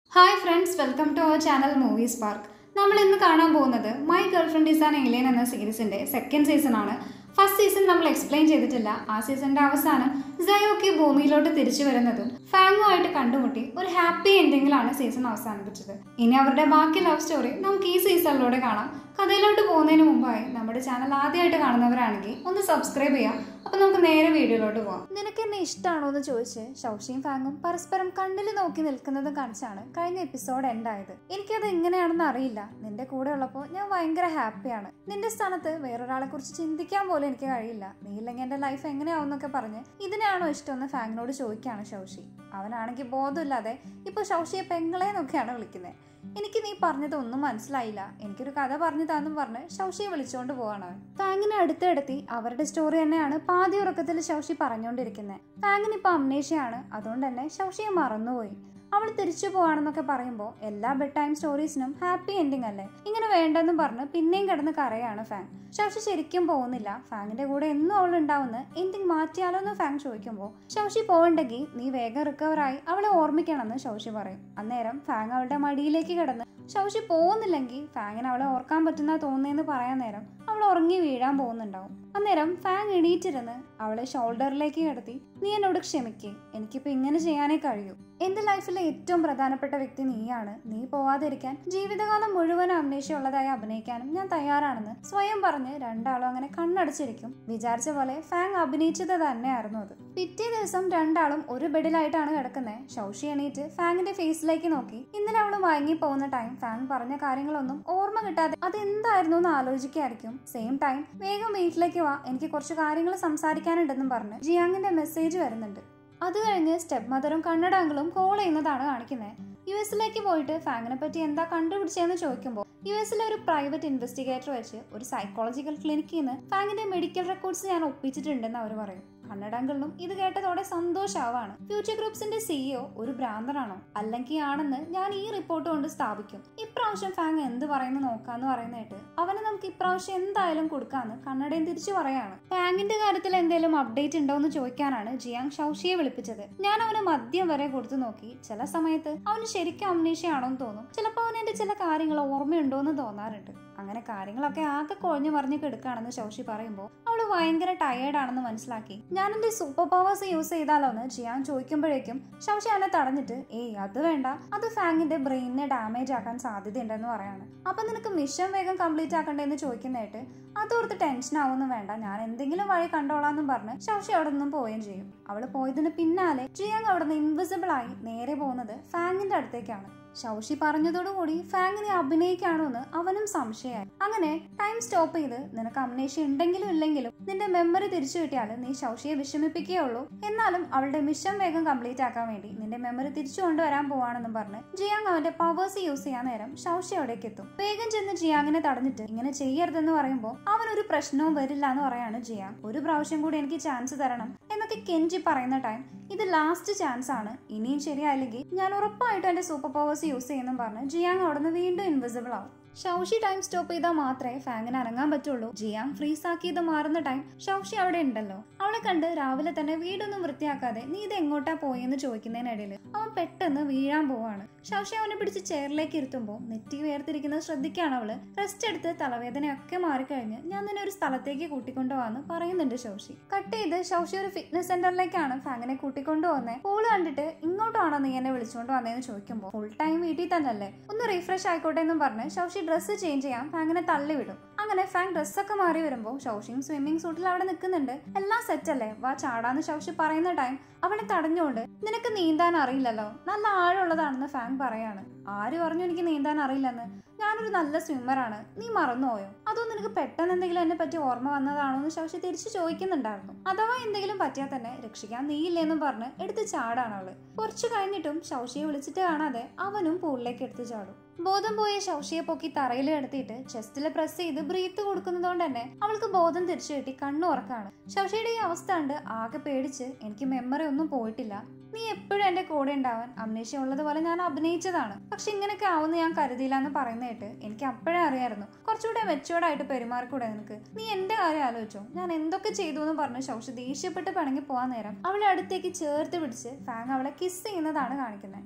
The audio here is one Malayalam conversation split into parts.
hi friends welcome to our channel movies park നമ്മൾ ഇന്ന് കാണാൻ പോകുന്നത് my girlfriend is an alien എന്ന സീരീസിന്റെ സെക്കൻഡ് സീസൺ ആണ് ഫസ്റ്റ് സീസൺ നമ്മൾ എക്സ്പ്ലെയിൻ ചെയ്തിട്ടില്ല ആ സീസണിന്റെ അവസാനം സയോക്കി ഭൂമിയിലോട്ട് തിരിച്ചു വരുന്നതും ഫാങ്ങുമായിട്ട് കണ്ടുമുട്ടി ഒരു ഹാപ്പി എൻഡിങ്ങിലാണ് സീസൺ അവസാനിപ്പിച്ചത് ഇനി അവരുടെ ബാക്കി ലവ് സ്റ്റോറി നമുക്ക് ഈ സീസണിലൂടെ കാണാം കഥയിലോട്ട് പോകുന്നതിന് മുമ്പായി നമ്മുടെ ചാനൽ ആദ്യമായിട്ട് കാണുന്നവരാണെങ്കിൽ ഒന്ന് സബ്സ്ക്രൈബ് ചെയ്യാം അപ്പൊ നമുക്ക് നേരെ വീഡിയോയിലോട്ട് പോവാം നിനക്ക് എന്നെ ഇഷ്ടമാണോ എന്ന് ചോദിച്ച് ഷൗഷിയും ഫാങ്ങും പരസ്പരം കണ്ണിൽ നോക്കി നിൽക്കുന്നതും കാണിച്ചാണ് കഴിഞ്ഞ എപ്പിസോഡ് എൻഡായത് എനിക്കത് എങ്ങനെയാണെന്ന് അറിയില്ല നിന്റെ കൂടെ ഉള്ളപ്പോൾ ഞാൻ ഭയങ്കര ഹാപ്പിയാണ് നിന്റെ സ്ഥാനത്ത് വേറൊരാളെ കുറിച്ച് ചിന്തിക്കാൻ പോലും എനിക്ക് കഴിയില്ല നീ ഇല്ലെങ്കിൽ എന്റെ ലൈഫ് എങ്ങനെയാവുന്നൊക്കെ പറഞ്ഞ് ഇതിനാണോ ഇഷ്ടമെന്ന് ഫാങ്ങിനോട് ചോദിക്കുകയാണ് ഷൗഷി അവനാണെങ്കിൽ ബോധമില്ലാതെ ഇപ്പോൾ ഷൗഷിയെ പെങ്ങളെ എന്നൊക്കെയാണ് വിളിക്കുന്നത് എനിക്ക് നീ പറഞ്ഞത് ഒന്നും മനസ്സിലായില്ല എനിക്കൊരു കഥ പറഞ്ഞു താന്നും പറഞ്ഞ് ഷൗഷിയെ വിളിച്ചുകൊണ്ട് പോവാണ് അവൻ ഫാങ്ങിനെ അടുത്തെടുത്തി അവരുടെ സ്റ്റോറി തന്നെയാണ് പാതി ഉറക്കത്തിൽ ഷൗഷി പറഞ്ഞുകൊണ്ടിരിക്കുന്നത് ഫാങ്ങിന് ഇപ്പൊ അമ്നേഷ്യയാണ് അതുകൊണ്ട് തന്നെ ഷൗഷിയെ മറന്നുപോയി അവൾ തിരിച്ചു പോവാണെന്നൊക്കെ പറയുമ്പോൾ എല്ലാ ബെഡ് ടൈം സ്റ്റോറീസിനും ഹാപ്പി എൻഡിങ് അല്ലേ ഇങ്ങനെ വേണ്ടെന്നും പറഞ്ഞ് പിന്നെയും കിടന്ന് കരയാണ് ഫാൻ ഷൗഷി ശരിക്കും പോകുന്നില്ല ഫാങ്ങിന്റെ കൂടെ എന്നും അവൾ ഉണ്ടാവുന്ന എൻഡിങ് മാറ്റിയാലോ എന്ന് ഫാൻ ചോദിക്കുമ്പോൾ ഷൗഷി പോകണ്ടെങ്കിൽ നീ വേഗം റിക്കവറായി അവളെ ഓർമ്മിക്കണമെന്ന് ഷൗഷി പറയും അന്നേരം ഫാങ് അവളുടെ മടിയിലേക്ക് കിടന്ന് ഷൗഷി പോകുന്നില്ലെങ്കിൽ ഫാങ്ങിന് അവളെ ഓർക്കാൻ പറ്റുന്ന തോന്നുന്നതെന്ന് പറയാൻ നേരം അവൾ ഉറങ്ങി വീഴാൻ പോകുന്നുണ്ടാവും അന്നേരം ഫാങ് എണീറ്റിരുന്ന് അവളെ ഷോൾഡറിലേക്ക് കിടത്തി നീ എന്നോട് ക്ഷമിക്കേ എനിക്കിപ്പോ ഇങ്ങനെ ചെയ്യാനേ കഴിയൂ എന്റെ ലൈഫിലെ ഏറ്റവും പ്രധാനപ്പെട്ട വ്യക്തി നീയാണ് നീ പോവാതിരിക്കാൻ ജീവിതകാലം മുഴുവൻ അമ്നേഷ്യമുള്ളതായി അഭിനയിക്കാനും ഞാൻ തയ്യാറാണെന്ന് സ്വയം പറഞ്ഞ് രണ്ടാളും അങ്ങനെ കണ്ണടച്ചിരിക്കും വിചാരിച്ച പോലെ ഫാങ് അഭിനയിച്ചത് തന്നെയായിരുന്നു അത് പിറ്റേ ദിവസം രണ്ടാളും ഒരു ബെഡിലായിട്ടാണ് കിടക്കുന്നത് ഷൗഷി എണീറ്റ് ഫാങ്ങിന്റെ ഫേസിലേക്ക് നോക്കി ഇന്നലെ അവള് മയങ്ങി പോകുന്ന ടൈം ഫാങ് പറഞ്ഞ കാര്യങ്ങളൊന്നും ഓർമ്മ കിട്ടാതെ അതെന്തായിരുന്നു എന്ന് ആലോചിക്കായിരിക്കും സെയിം ടൈം വേഗം വീട്ടിലേക്ക് വാ എനിക്ക് കുറച്ച് കാര്യങ്ങൾ സംസാരിക്കാനുണ്ടെന്നും പറഞ്ഞ് ജിയാങ്ങിന്റെ മെസ്സേജ് വരുന്നുണ്ട് അത് കഴിഞ്ഞ് സ്റ്റെപ്പ് മദറും കണ്ണടാങ്കളും കോൾ ചെയ്യുന്നതാണ് കാണിക്കുന്നത് യു എസിലേക്ക് പോയിട്ട് ഫാങ്ങിനെ പറ്റി എന്താ കണ്ടുപിടിച്ചതെന്ന് ചോദിക്കുമ്പോൾ യു എസിലെ ഒരു പ്രൈവറ്റ് ഇൻവെസ്റ്റിഗേറ്റർ വെച്ച് ഒരു സൈക്കോളജിക്കൽ ക്ലിനിക്കിൽ നിന്ന് ഫാങ്ങിന്റെ മെഡിക്കൽ റെക്കോർഡ്സ് ഞാൻ ഒപ്പിച്ചിട്ടുണ്ടെന്ന് അവർ പറയും കണ്ണടങ്കളിലും ഇത് കേട്ടതോടെ സന്തോഷാവാണ് ഫ്യൂച്ചർ ഗ്രൂപ്പ്സിന്റെ സിഇഒ ഒരു ഭ്രാന്തനാണോ അല്ലെങ്കിൽ ആണെന്ന് ഞാൻ ഈ റിപ്പോർട്ട് കൊണ്ട് സ്ഥാപിക്കും ഇപ്രാവശ്യം ഫാങ് എന്ത് പറയുന്നു നോക്കാന്ന് പറയുന്നതായിട്ട് അവന് നമുക്ക് ഇപ്രാവശ്യം എന്തായാലും കൊടുക്കാന്ന് കണ്ണടയും തിരിച്ചു പറയാണ് ഫാങ്ങിന്റെ കാര്യത്തിൽ എന്തെങ്കിലും അപ്ഡേറ്റ് ഉണ്ടോ എന്ന് ചോദിക്കാനാണ് ജിയാങ് ഷൗഷിയെ വിളിപ്പിച്ചത് ഞാൻ അവന് മദ്യം വരെ കൊടുത്തു നോക്കി ചില സമയത്ത് അവന് ശരിക്കും അമ്നീഷയാണോ എന്ന് തോന്നും ചിലപ്പോൾ അവന് എന്റെ ചില കാര്യങ്ങൾ ഓർമ്മയുണ്ടോ എന്ന് തോന്നാറുണ്ട് അങ്ങനെ കാര്യങ്ങളൊക്കെ ആകെ കുഴഞ്ഞു മറിഞ്ഞ് കിടക്കുകയാണെന്ന് ശൗഷി പറയുമ്പോൾ അവള് ഭയങ്കര ടയേർഡ് ആണെന്ന് മനസ്സിലാക്കി ഞാൻ എന്റെ സൂപ്പർ പവേഴ്സ് യൂസ് ചെയ്താലോ എന്ന് ജിയാൻ ചോദിക്കുമ്പോഴേക്കും ശൗഷി അവനെ തടഞ്ഞിട്ട് ഏയ് അത് വേണ്ട അത് ഫാങ്ങിന്റെ ബ്രെയിനിനെ ഡാമേജ് ആക്കാൻ സാധ്യതയുണ്ടെന്ന് പറയാണ് അപ്പൊ നിനക്ക് മിഷൻ വേഗം കംപ്ലീറ്റ് ആക്കണ്ടേന്ന് ചോദിക്കുന്നതായിട്ട് അതോർത്ത് ടെൻഷൻ ആവുന്നു വേണ്ട ഞാൻ എന്തെങ്കിലും വഴി കണ്ടോളാന്നും പറഞ്ഞ് ശൗഷി അവിടെ നിന്നും പോവുകയും ചെയ്യും അവള് പോയതിന് പിന്നാലെ ജിയാങ് അവിടെ നിന്ന് ഇൻവിസിബിൾ ആയി നേരെ പോകുന്നത് ഫാങ്ങിന്റെ അടുത്തേക്കാണ് ശൗഷി പറഞ്ഞതോടുകൂടി ഫാങ്ങിനെ അഭിനയിക്കാണോ എന്ന് അവനും സംശയമായി അങ്ങനെ ടൈം സ്റ്റോപ്പ് ചെയ്ത് നിനക്ക് അമ്നേഷ്യ ഉണ്ടെങ്കിലും ഇല്ലെങ്കിലും നിന്റെ മെമ്മറി തിരിച്ചു കിട്ടിയാൽ നീ ശൗഷിയെ വിഷമിപ്പിക്കുകയുള്ളൂ എന്നാലും അവളുടെ മിഷൻ വേഗം കംപ്ലീറ്റ് ആക്കാൻ വേണ്ടി നിന്റെ മെമ്മറി തിരിച്ചു കൊണ്ടുവരാൻ പോവാണെന്നും പറഞ്ഞ് ജിയാങ് അവന്റെ പവേഴ്സ് യൂസ് ചെയ്യാൻ നേരം ശൗഷി അവിടേക്ക് എത്തും വേഗം ചെന്ന് ജിയാങ്ങിനെ തടഞ്ഞിട്ട് ഇങ്ങനെ ചെയ്യരുതെന്ന് പറയുമ്പോൾ അവൻ ഒരു പ്രശ്നവും വരില്ല എന്ന് പറയാണ് ജിയാങ് ഒരു പ്രാവശ്യം കൂടി എനിക്ക് ചാൻസ് തരണം എന്നൊക്കെ കെഞ്ചി പറയുന്ന ടൈം ഇത് ലാസ്റ്റ് ചാൻസ് ആണ് ഇനിയും ശരിയായില്ലെങ്കിൽ ഞാൻ ഉറപ്പായിട്ടും എന്റെ സൂപ്പർ പവേഴ്സ് യൂസ് ചെയ്യുന്നു പറഞ്ഞ് ജിയാങ് അവിടെ നിന്ന് വീണ്ടും ഇൻവിസിബിൾ ആവും ഷൗഷി ടൈം സ്റ്റോപ്പ് ചെയ്താൽ മാത്രമേ ഫാങ്ങിന് ഇറങ്ങാൻ പറ്റുള്ളൂ ജിയാങ് ഫ്രീസ് ആക്കിയത് മാറുന്ന ടൈം ഷൗഷി അവിടെ ഉണ്ടല്ലോ അവളെ കണ്ട് രാവിലെ തന്നെ വീടൊന്നും വൃത്തിയാക്കാതെ നീ ഇത് എങ്ങോട്ടാ പോയെന്ന് ചോദിക്കുന്നതിനിടയിൽ അവൻ പെട്ടെന്ന് വീഴാൻ പോവാണ് ഷൗഷി അവനെ പിടിച്ച് ചെയറിലേക്ക് ഇരുത്തുമ്പോൾ നെറ്റി വേർതിരിക്കുന്നത് ശ്രദ്ധിക്കാണ് അവള് റെസ്റ്റ് എടുത്ത് തലവേദനയൊക്കെ മാറിക്കഴിഞ്ഞ് ഞാൻ നിന്നെ ഒരു സ്ഥലത്തേക്ക് കൂട്ടിക്കൊണ്ടുപോവാന്ന് പറയുന്നുണ്ട് ഷൗഷി കട്ട് ചെയ്ത് ഷൗഷി ഒരു ഫിറ്റ്നസ് സെന്ററിലേക്കാണ് ഫാങ്ങിനെ കൂട്ടിക്കൊണ്ടുപോകുന്നത് പൂള് കണ്ടിട്ട് ഇങ്ങോട്ടാണോ നീ എന്നെ വിളിച്ചുകൊണ്ട് വന്നതെന്ന് ചോദിക്കുമ്പോൾ ഫുൾ ടൈം വീട്ടിൽ തന്നെയല്ലേ ഒന്ന് റീഫ്രഷ് ആയിക്കോട്ടെ എന്നും പറഞ്ഞ് ഷൗഷി ഡ്രസ്സ് ചേഞ്ച് ചെയ്യാൻ ഫാങ്ങിനെ തള്ളിവിടും അങ്ങനെ ഫാങ് ഡ്രസ്സൊക്കെ മാറി വരുമ്പോൾ ഷൗഷിയും സ്വിമ്മിംഗ് സൂട്ടിൽ അവിടെ നിൽക്കുന്നുണ്ട് എല്ലാം സെറ്റ് അല്ലേ വാ ചാടാന്ന് ഷൗഷി പറയുന്ന ടൈം അവളെ തടഞ്ഞുകൊണ്ട് നിനക്ക് നീന്താൻ അറിയില്ലല്ലോ നല്ല ആഴമുള്ളതാണെന്ന് ഫാങ് പറയാണ് ആര് പറഞ്ഞു എനിക്ക് നീന്താൻ അറിയില്ലെന്ന് ഞാനൊരു നല്ല സ്വിമ്മറാണ് നീ മറന്നുപോയോ അതോ നിനക്ക് പെട്ടെന്ന് എന്തെങ്കിലും എന്നെ പറ്റി ഓർമ്മ വന്നതാണോ എന്ന് ശൗഷി തിരിച്ചു ചോദിക്കുന്നുണ്ടായിരുന്നു അഥവാ എന്തെങ്കിലും പറ്റിയാൽ തന്നെ രക്ഷിക്കാൻ നീയില്ലെന്നും പറഞ്ഞ് എടുത്ത് ചാടാണ് അവള് കുറച്ചു കഴിഞ്ഞിട്ടും ശൗഷിയെ വിളിച്ചിട്ട് കാണാതെ അവനും പൂളിലേക്ക് എടുത്ത് ചാടും ബോധം പോയ ശൗഷിയെ പൊക്കി തറയിൽ കിടത്തിയിട്ട് ചെസ്റ്റിൽ പ്രസ് ചെയ്ത് ബ്രീത്ത് കൊടുക്കുന്നതുകൊണ്ട് തന്നെ അവൾക്ക് ബോധം തിരിച്ചു കിട്ടി കണ്ണു ഉറക്കാണ് ശൗഷിയുടെ ഈ അവസ്ഥ കണ്ട് ആകെ പേടിച്ച് എനിക്ക് മെമ്മറി ഒന്നും പോയിട്ടില്ല നീ എപ്പോഴും എന്റെ കൂടെ ഉണ്ടാവാൻ അമ്നേഷ്യ ഉള്ളതുപോലെ ഞാൻ അഭിനയിച്ചതാണ് പക്ഷെ ഇങ്ങനെയൊക്കെ ആവുന്ന ഞാൻ കരുതിയില്ല എന്ന് പറയുന്നതായിട്ട് എനിക്ക് അപ്പോഴേ അറിയായിരുന്നു കുറച്ചുകൂടെ മെച്ചുവേർഡ് ആയിട്ട് പെരുമാറിക്കൂടെ നിനക്ക് നീ എന്റെ കാര്യം ആലോചിച്ചോ ഞാൻ എന്തൊക്കെ ചെയ്തു എന്ന് പറഞ്ഞ് ശൗഷി ദേഷ്യപ്പെട്ട് പിണങ്ങി പോവാൻ നേരം അവളെ അടുത്തേക്ക് ചേർത്ത് പിടിച്ച് ഫാങ് അവളെ കിസ് ചെയ്യുന്നതാണ് കാണിക്കുന്നത്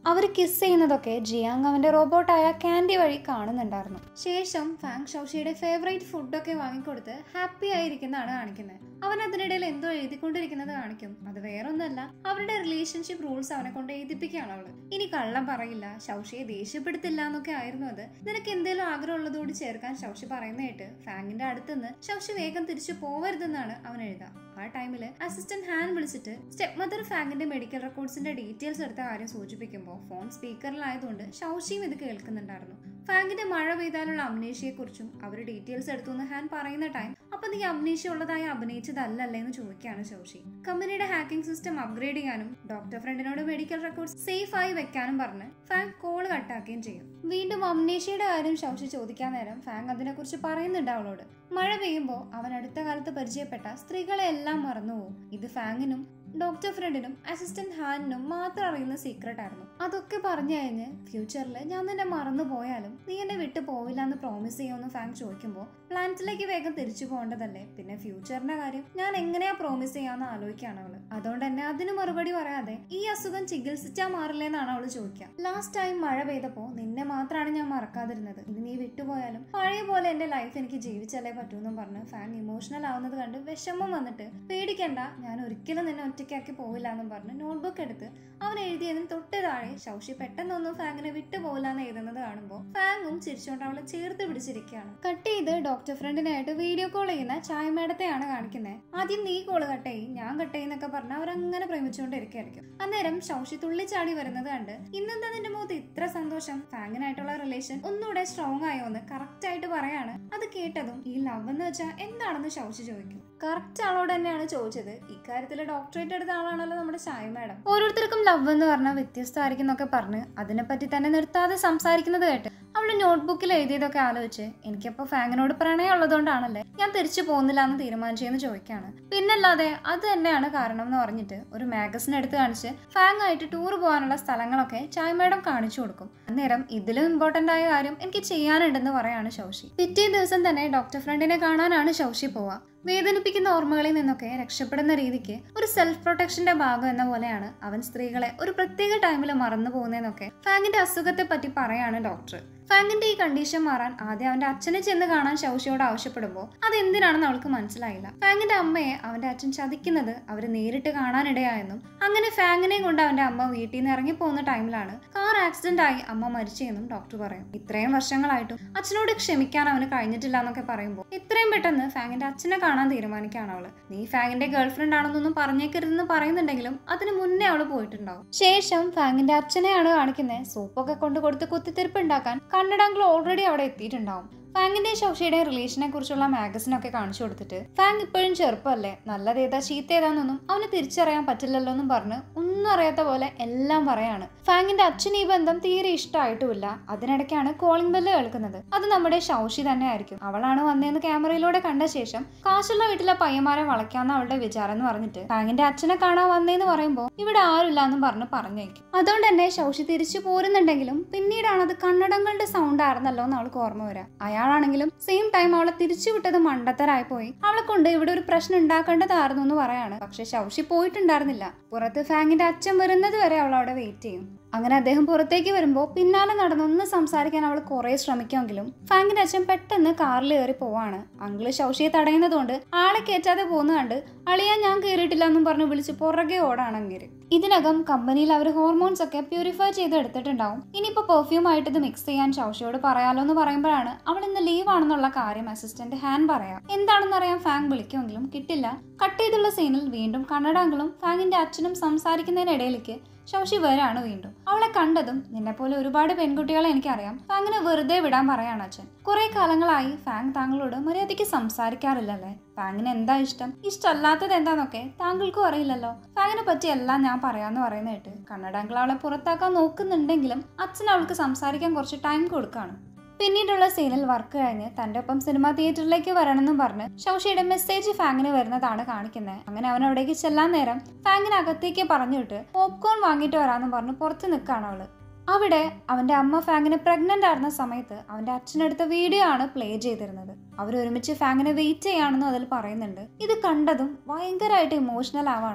അവർ കിസ് ചെയ്യുന്നതൊക്കെ ജിയാങ് അവന്റെ റോബോട്ടായ കാൻഡി വഴി കാണുന്നുണ്ടായിരുന്നു ശേഷം ഫാങ് ഷൗഷിയുടെ ഫേവറേറ്റ് ഫുഡൊക്കെ വാങ്ങിക്കൊടുത്ത് ഹാപ്പി ആയിരിക്കുന്നതാണ് കാണിക്കുന്നത് അവൻ അതിനിടയിൽ എന്തോ എഴുതിക്കൊണ്ടിരിക്കുന്നത് കാണിക്കും അത് വേറൊന്നല്ല അവരുടെ റിലേഷൻഷിപ്പ് റൂൾസ് അവനെ കൊണ്ട് എഴുതിപ്പിക്കുകയാണ് അവള് ഇനി കള്ളം പറയില്ല ശൗഷിയെ ദേഷ്യപ്പെടുത്തില്ല എന്നൊക്കെ ആയിരുന്നു അത് നിനക്ക് എന്തെങ്കിലും ആഗ്രഹമുള്ളതോട് ചേർക്കാൻ ശൗഷി പറയുന്ന കേട്ട് ഫാങ്ങിന്റെ അടുത്തുനിന്ന് ശൗഷി വേഗം തിരിച്ചു പോവരുതെന്നാണ് അവൻ എഴുതുക ആ ടൈമില് അസിസ്റ്റന്റ് ഹാൻ വിളിച്ചിട്ട് സ്റ്റെപ്പ് മദർ ഫാങ്ങിന്റെ മെഡിക്കൽ റെക്കോർഡ്സിന്റെ ഡീറ്റെയിൽസ് എടുത്ത കാര്യം സൂചിപ്പിക്കുമ്പോൾ ഫോൺ സ്പീക്കറിലായതുകൊണ്ട് ഷൗഷിയും ഇത് കേൾക്കുന്നുണ്ടായിരുന്നു ഫാങ്കിന്റെ മഴ പെയ്താലുള്ള അമ്നേഷ്യയെ കുറിച്ചും അവർ ഡീറ്റെയിൽസ് എടുത്തു എന്ന് ഹാൻ പറയുന്ന ടൈം അപ്പൊ നീ അമ്നേഷ്യ ഉള്ളതായി അഭിനയിച്ചതല്ലല്ലേ എന്ന് ചോദിക്കുകയാണ് ശൗഷി കമ്പനിയുടെ ഹാക്കിംഗ് സിസ്റ്റം അപ്ഗ്രേഡ് ചെയ്യാനും ഡോക്ടർ ഫ്രണ്ടിനോട് മെഡിക്കൽ റെക്കോർഡ്സ് സേഫ് ആയി വെക്കാനും പറഞ്ഞ് ഫാങ് കോൾ കട്ടാക്കുകയും ചെയ്യും വീണ്ടും അമ്നേഷ്യയുടെ കാര്യം ശൗഷി ചോദിക്കാൻ നേരം ഫാങ് അതിനെക്കുറിച്ച് പറയുന്നുണ്ട് അവളോട് മഴ പെയ്യുമ്പോൾ അവൻ അടുത്ത കാലത്ത് പരിചയപ്പെട്ട സ്ത്രീകളെ എല്ലാം മറന്നുപോകും ഇത് ഫാങ്ങിനും ഡോക്ടർ ഫ്രണ്ടിനും അസിസ്റ്റന്റ് ഹാനിനും മാത്രം അറിയുന്ന സീക്രട്ട് ആയിരുന്നു അതൊക്കെ പറഞ്ഞു കഴിഞ്ഞ് ഫ്യൂച്ചറിൽ ഞാൻ നിന്നെ മറന്നു പോയാലും നീ എന്നെ വിട്ടു പോവില്ല എന്ന് പ്രോമിസ് ചെയ്യുമെന്ന് ഫാങ് ചോദിക്കുമ്പോൾ പ്ലാനറ്റിലേക്ക് വേഗം തിരിച്ചു പോകേണ്ടതല്ലേ പിന്നെ ഫ്യൂച്ചറിന്റെ കാര്യം ഞാൻ എങ്ങനെയാ പ്രോമിസ് ചെയ്യാന്ന് ആലോചിക്കാണ് അവള് അതുകൊണ്ട് തന്നെ അതിന് മറുപടി പറയാതെ ഈ അസുഖം ചികിത്സിച്ചാ മാറില്ലെന്നാണ് അവള് ചോദിക്കുക ലാസ്റ്റ് ടൈം മഴ പെയ്തപ്പോ നിന്നെ മാത്രമാണ് ഞാൻ മറക്കാതിരുന്നത് ഇനി നീ വിട്ടുപോയാലും പഴയ പോലെ എന്റെ ലൈഫ് എനിക്ക് ജീവിച്ചല്ലേ പറ്റൂന്നും പറഞ്ഞ് ഫാങ് ഇമോഷണൽ ആവുന്നത് കണ്ട് വിഷമം വന്നിട്ട് പേടിക്കണ്ട ഞാൻ ഒരിക്കലും നിന്നെ ഒറ്റയ്ക്കാക്കി പോവില്ല എന്നും പറഞ്ഞ് നോട്ട്ബുക്ക് എടുത്ത് അവൻ എഴുതിയതിന് തൊട്ട് താഴെ ശൗഷി പെട്ടെന്നൊന്നും ഫാങ്ങിനെ വിട്ടു പോകില്ല എന്ന് എഴുതുന്നത് കാണുമ്പോൾ ഫാങ്ങും ചിരിച്ചുകൊണ്ട് അവളെ ചേർത്ത് പിടിച്ചിരിക്കുകയാണ് കട്ട് ചെയ്ത് ഡോക്ടർ ഫ്രണ്ടിനായിട്ട് വീഡിയോ കോൾ ചെയ്യുന്ന ചായ മേടത്തെയാണ് കാണിക്കുന്നത് ആദ്യം നീ കോള് കട്ട് ചെയ്യും ഞാൻ കട്ട് ചെയ്യുന്നൊക്കെ പറഞ്ഞ് അവരങ്ങനെ പ്രേമിച്ചുകൊണ്ടിരിക്കുകയായിരിക്കും അന്നേരം ശൗഷി തുള്ളിച്ചാടി വരുന്നത് കണ്ട് ഇന്നെന്താ നിന്റെ മുഖത്ത് ഇത്ര സന്തോഷം ഫാങ്ങിനായിട്ടുള്ള റിലേഷൻ ഒന്നുകൂടെ സ്ട്രോങ് ആയോ എന്ന് കറക്റ്റ് ആയിട്ട് പറയാണ് അത് കേട്ടതും ഈ ലവ് എന്ന് വെച്ചാൽ എന്താണെന്ന് ശൗഷി ചോദിക്കും കറക്റ്റ് ആളോട് തന്നെയാണ് ചോദിച്ചത് ഇക്കാര്യത്തിൽ ഡോക്ടറേറ്റ് എടുത്ത ആളാണല്ലോ നമ്മുടെ ചായ മാഡം ഓരോരുത്തർക്കും ലവ് എന്ന് പറഞ്ഞാൽ വ്യത്യസ്തമായിരിക്കും എന്നൊക്കെ പറഞ്ഞ് അതിനെപ്പറ്റി തന്നെ നിർത്താതെ സംസാരിക്കുന്നത് കേട്ട് അവള് നോട്ട്ബുക്കിൽ എഴുതിയതൊക്കെ ആലോചിച്ച് എനിക്കപ്പോൾ ഫാങ്ങിനോട് പ്രണയം ഉള്ളതുകൊണ്ടാണല്ലേ ഞാൻ തിരിച്ചു പോകുന്നില്ല എന്ന് തീരുമാനിച്ചെന്ന് ചോദിക്കാണ് പിന്നല്ലാതെ അത് തന്നെയാണ് കാരണം എന്ന് പറഞ്ഞിട്ട് ഒരു മാഗസിൻ എടുത്ത് കാണിച്ച് ഫാങ് ആയിട്ട് ടൂർ പോകാനുള്ള സ്ഥലങ്ങളൊക്കെ ചായ മാഡം കാണിച്ചു കൊടുക്കും അന്നേരം ഇതിലും ഇമ്പോർട്ടന്റ് ആയ കാര്യം എനിക്ക് ചെയ്യാനുണ്ടെന്ന് പറയാണ് ശൗഷി പിറ്റേ ദിവസം തന്നെ ഡോക്ടർ ഫ്രണ്ടിനെ കാണാനാണ് ശൗഷി പോവുക വേദനിപ്പിക്കുന്ന ഓർമ്മകളിൽ നിന്നൊക്കെ രക്ഷപ്പെടുന്ന രീതിക്ക് ഒരു സെൽഫ് പ്രൊട്ടക്ഷന്റെ ഭാഗം എന്ന പോലെയാണ് അവൻ സ്ത്രീകളെ ഒരു പ്രത്യേക ടൈമിൽ മറന്നു പോകുന്നതെന്നൊക്കെ ഫാങ്ങിന്റെ അസുഖത്തെ പറ്റി പറയാണ് ഡോക്ടർ ഫാങ്ങിന്റെ ഈ കണ്ടീഷൻ മാറാൻ ആദ്യം അവന്റെ അച്ഛനെ ചെന്ന് കാണാൻ ശൗഷിയോട് ആവശ്യപ്പെടുമ്പോൾ അതെന്തിനാണെന്ന് അവൾക്ക് മനസ്സിലായില്ല ഫാങ്ങിന്റെ അമ്മയെ അവന്റെ അച്ഛൻ ചതിക്കുന്നത് അവര് നേരിട്ട് കാണാനിടയായെന്നും അങ്ങനെ ഫാങ്ങിനെ കൊണ്ട് അവന്റെ അമ്മ വീട്ടിൽ നിന്ന് ഇറങ്ങി പോകുന്ന ടൈമിലാണ് കാർ ആക്സിഡന്റ് ആയി അമ്മ മരിച്ചെന്നും ഡോക്ടർ പറയും ഇത്രയും വർഷങ്ങളായിട്ടും അച്ഛനോട് ക്ഷമിക്കാൻ അവന് കഴിഞ്ഞിട്ടില്ല എന്നൊക്കെ പറയുമ്പോൾ ഇത്രയും പെട്ടെന്ന് ഫാങ്ങിന്റെ അച്ഛനെ കാണാൻ തീരുമാനിക്കുകയാണ് അവള് നീ ഫാങ്ങിന്റെ ഗേൾഫ്രണ്ട് ആണെന്നൊന്നും പറഞ്ഞേക്കരുതെന്ന് പറയുന്നുണ്ടെങ്കിലും അതിന് മുന്നേ അവള് പോയിട്ടുണ്ടാവും ശേഷം ഫാങ്ങിന്റെ അച്ഛനെയാണ് കാണിക്കുന്നത് സൂപ്പൊക്കെ കൊണ്ട് കൊടുത്ത് കുത്തിത്തിരിപ്പ് ഉണ്ടാക്കാൻ കണ്ണടങ്ങൾ ഓൾറെഡി അവിടെ എത്തിയിട്ടുണ്ടാവും ഫാങ്ങിന്റെ ശൗഷിയുടെ റിലേഷനെ കുറിച്ചുള്ള മാഗസിനൊക്കെ കാണിച്ചു കൊടുത്തിട്ട് ഫാങ് ഇപ്പോഴും ചെറുപ്പമല്ലേ നല്ലതേതാ ചീത്ത ഏതാന്നൊന്നും അവന് തിരിച്ചറിയാൻ പറ്റില്ലല്ലോ എന്നും പറഞ്ഞ് ഒന്നും അറിയാത്ത പോലെ എല്ലാം പറയാണ് ഫാങ്ങിന്റെ അച്ഛന് ഈ ബന്ധം തീരെ ഇഷ്ടമായിട്ടുമില്ല അതിനിടയ്ക്കാണ് കോളിംഗ് ബെല്ല് കേൾക്കുന്നത് അത് നമ്മുടെ ശൗഷി തന്നെ ആയിരിക്കും അവളാണ് വന്നതെന്ന് ക്യാമറയിലൂടെ കണ്ട ശേഷം കാശുള്ള വീട്ടിലെ പയ്യന്മാരെ വളയ്ക്കാന്ന് അവളുടെ വിചാരം എന്ന് പറഞ്ഞിട്ട് ഫാങ്ങിന്റെ അച്ഛനെ കാണാൻ വന്നേന്ന് പറയുമ്പോൾ ഇവിടെ ആരുമില്ല എന്നും പറഞ്ഞ് പറഞ്ഞേക്കും അതുകൊണ്ട് തന്നെ ശൗഷി തിരിച്ചു പോരുന്നുണ്ടെങ്കിലും പിന്നീടാണ് അത് കണ്ണടങ്ങളുടെ സൗണ്ട് ആയിരുന്നല്ലോ എന്ന് അവൾക്ക് ഓർമ്മ വരാം അയാളാണെങ്കിലും സെയിം ടൈം അവളെ തിരിച്ചു വിട്ടത് മണ്ടത്തരായി പോയി അവളെ കൊണ്ട് ഇവിടെ ഒരു പ്രശ്നം ഉണ്ടാക്കേണ്ടതായിരുന്നു എന്ന് പറയാണ് പക്ഷെ ശൗഷി പോയിട്ടുണ്ടായിരുന്നില്ല പുറത്ത് ഫാങ്ങിന്റെ അച്ഛൻ വരുന്നത് വരെ അവൾ അവിടെ വെയിറ്റ് ചെയ്യും അങ്ങനെ അദ്ദേഹം പുറത്തേക്ക് വരുമ്പോൾ പിന്നാലെ നടന്നൊന്ന് സംസാരിക്കാൻ അവൾ കുറെ ശ്രമിക്കുമെങ്കിലും ഫാങ്കിന്റെ അച്ഛൻ പെട്ടെന്ന് കാറിൽ കയറി പോവാണ് അങ്കിള് ശൗഷിയെ തടയുന്നതുകൊണ്ട് ആളെ കയറ്റാതെ പോകുന്ന കണ്ട് അളിയാ ഞാൻ കയറിയിട്ടില്ല എന്നും പറഞ്ഞ് വിളിച്ച് പുറകെ ഓടാണ് അങ്ങേര് ഇതിനകം കമ്പനിയിൽ അവർ ഹോർമോൺസ് ഒക്കെ പ്യൂരിഫൈ ചെയ്ത് എടുത്തിട്ടുണ്ടാവും ഇനിയിപ്പോ പെർഫ്യൂം ആയിട്ട് ഇത് മിക്സ് ചെയ്യാൻ ശൗഷിയോട് പറയാലോ എന്ന് പറയുമ്പോഴാണ് അവൾ ഇന്ന് ലീവ് ആണെന്നുള്ള കാര്യം അസിസ്റ്റന്റ് ഹാൻ പറയാം എന്താണെന്ന് അറിയാൻ ഫാങ് വിളിക്കുമെങ്കിലും കിട്ടില്ല കട്ട് ചെയ്തുള്ള സീനിൽ വീണ്ടും കണ്ണടാങ്കളും ഫാങ്ങിന്റെ അച്ഛനും സംസാരിക്കുന്നതിനിടയിലേക്ക് ശൗഷി വരാണ് വീണ്ടും അവളെ കണ്ടതും നിന്നെ പോലെ ഒരുപാട് പെൺകുട്ടികളെ എനിക്കറിയാം ഫാങ്ങിനെ വെറുതെ വിടാൻ പറയാണ് അച്ഛൻ കുറെ കാലങ്ങളായി ഫാങ് താങ്കളോട് മര്യാദയ്ക്ക് സംസാരിക്കാറില്ലല്ലേ ഫാങ്ങിന് എന്താ ഇഷ്ടം ഇഷ്ടമല്ലാത്തത് എന്താന്നൊക്കെ താങ്കൾക്കും അറിയില്ലല്ലോ ഫാങ്ങിനെ പറ്റി എല്ലാം ഞാൻ പറയാന്ന് പറയുന്ന കേട്ട് കണ്ണടാങ്കൾ അവളെ പുറത്താക്കാൻ നോക്കുന്നുണ്ടെങ്കിലും അച്ഛൻ അവൾക്ക് സംസാരിക്കാൻ കുറച്ച് ടൈം കൊടുക്കാണ് പിന്നീടുള്ള സീനിൽ വർക്ക് കഴിഞ്ഞ് തന്റെ ഒപ്പം സിനിമാ തിയേറ്ററിലേക്ക് വരണമെന്നും പറഞ്ഞ് ശൗഷിയുടെ മെസ്സേജ് ഫാങ്ങിന് വരുന്നതാണ് കാണിക്കുന്നത് അങ്ങനെ അവൻ അവിടേക്ക് ചെല്ലാൻ നേരം ഫാങ്ങിന് അകത്തേക്ക് പറഞ്ഞു വിട്ട് പോപ്കോൺ വാങ്ങിയിട്ട് വരാമെന്നും പറഞ്ഞ് പുറത്ത് നിൽക്കുകയാണ് അവള് അവിടെ അവന്റെ അമ്മ ഫാങ്ങിന് പ്രഗ്നന്റ് ആയിരുന്ന സമയത്ത് അവന്റെ അച്ഛനെടുത്ത വീഡിയോ ആണ് പ്ലേ ചെയ്തിരുന്നത് അവർ ഒരുമിച്ച് ഫാങ്ങിനെ വെയിറ്റ് ചെയ്യാണെന്നും അതിൽ പറയുന്നുണ്ട് ഇത് കണ്ടതും ഭയങ്കരമായിട്ട് ഇമോഷണൽ ആവാണ് അവൻ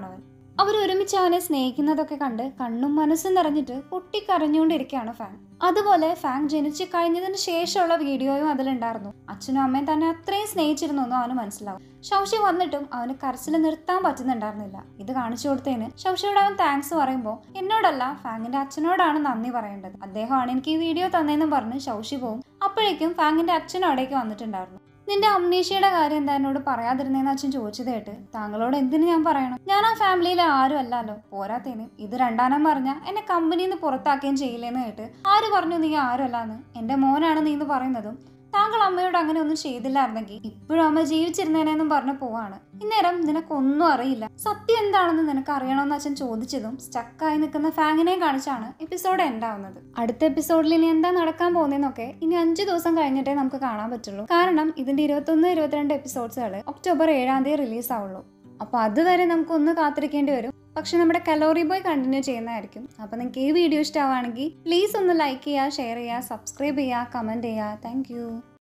അവർ ഒരുമിച്ച് അവനെ സ്നേഹിക്കുന്നതൊക്കെ കണ്ട് കണ്ണും മനസ്സും നിറഞ്ഞിട്ട് പൊട്ടിക്കരഞ്ഞുകൊണ്ടിരിക്കുകയാണ് ഫാങ് അതുപോലെ ഫാങ് ജനിച്ച് കഴിഞ്ഞതിന് ശേഷമുള്ള വീഡിയോയും അതിലുണ്ടായിരുന്നു അച്ഛനും അമ്മയും തന്നെ അത്രയും സ്നേഹിച്ചിരുന്നു എന്നും അവന് മനസ്സിലാവും ശൗഷി വന്നിട്ടും അവന് കരച്ചിൽ നിർത്താൻ പറ്റുന്നുണ്ടായിരുന്നില്ല ഇത് കാണിച്ചു കൊടുത്തതിന് ശൗഷിയോട് അവൻ താങ്ക്സ് പറയുമ്പോൾ എന്നോടല്ല ഫാങ്ങിന്റെ അച്ഛനോടാണ് നന്ദി പറയേണ്ടത് അദ്ദേഹമാണ് എനിക്ക് ഈ വീഡിയോ തന്നതെന്നും പറഞ്ഞ് ശൗഷി പോവും അപ്പോഴേക്കും ഫാങ്ങിന്റെ അച്ഛനും അവിടേക്ക് വന്നിട്ടുണ്ടായിരുന്നു നിന്റെ അമ്നീഷയുടെ കാര്യം എന്താ എന്നോട് പറയാതിരുന്നേന്ന് അച്ഛൻ ചോദിച്ചത് കേട്ട് താങ്കളോട് എന്തിനു ഞാൻ പറയണം ഞാൻ ആ ഫാമിലിയിലെ ആരും അല്ലല്ലോ പോരാത്തേന് ഇത് രണ്ടാനം പറഞ്ഞ എന്നെ കമ്പനിയിൽ നിന്ന് പുറത്താക്കുകയും ചെയ്യില്ലെന്ന് കേട്ട് ആര് പറഞ്ഞു നീ ആരും അല്ലാന്ന് എന്റെ മോനാണ് നീ എന്ന് പറയുന്നതും താങ്കൾ അമ്മയോട് അങ്ങനെ ഒന്നും ചെയ്തില്ലായിരുന്നെങ്കിൽ ഇപ്പോഴും അമ്മ ജീവിച്ചിരുന്നേനെന്നും പറഞ്ഞു പോവാണ് ഇന്നേരം നിനക്കൊന്നും അറിയില്ല സത്യം എന്താണെന്ന് നിനക്ക് അറിയണമെന്ന് അച്ഛൻ ചോദിച്ചതും സ്റ്റക്കായി നിൽക്കുന്ന ഫാങ്ങിനെ കാണിച്ചാണ് എപ്പിസോഡ് എൻഡ് ആവുന്നത് അടുത്ത എപ്പിസോഡിൽ ഇനി എന്താ നടക്കാൻ പോകുന്നതെന്നൊക്കെ ഇനി അഞ്ച് ദിവസം കഴിഞ്ഞിട്ടേ നമുക്ക് കാണാൻ പറ്റുള്ളൂ കാരണം ഇതിന്റെ ഇരുപത്തൊന്ന് ഇരുപത്തിരണ്ട് എപ്പിസോഡ്സുകൾ ഒക്ടോബർ ഏഴാം തീയതി റിലീസ് ആവുള്ളൂ അപ്പോൾ അതുവരെ നമുക്ക് ഒന്ന് കാത്തിരിക്കേണ്ടി വരും പക്ഷെ നമ്മുടെ കലോറി ബോയ് കണ്ടിന്യൂ ചെയ്യുന്നതായിരിക്കും അപ്പോൾ നിങ്ങൾക്ക് ഈ വീഡിയോ ഇഷ്ടമാവുകയാണെങ്കിൽ പ്ലീസ് ഒന്ന് ലൈക്ക് ചെയ്യുക ഷെയർ ചെയ്യുക സബ്സ്ക്രൈബ് ചെയ്യുക കമൻറ്റ് ചെയ്യുക താങ്ക്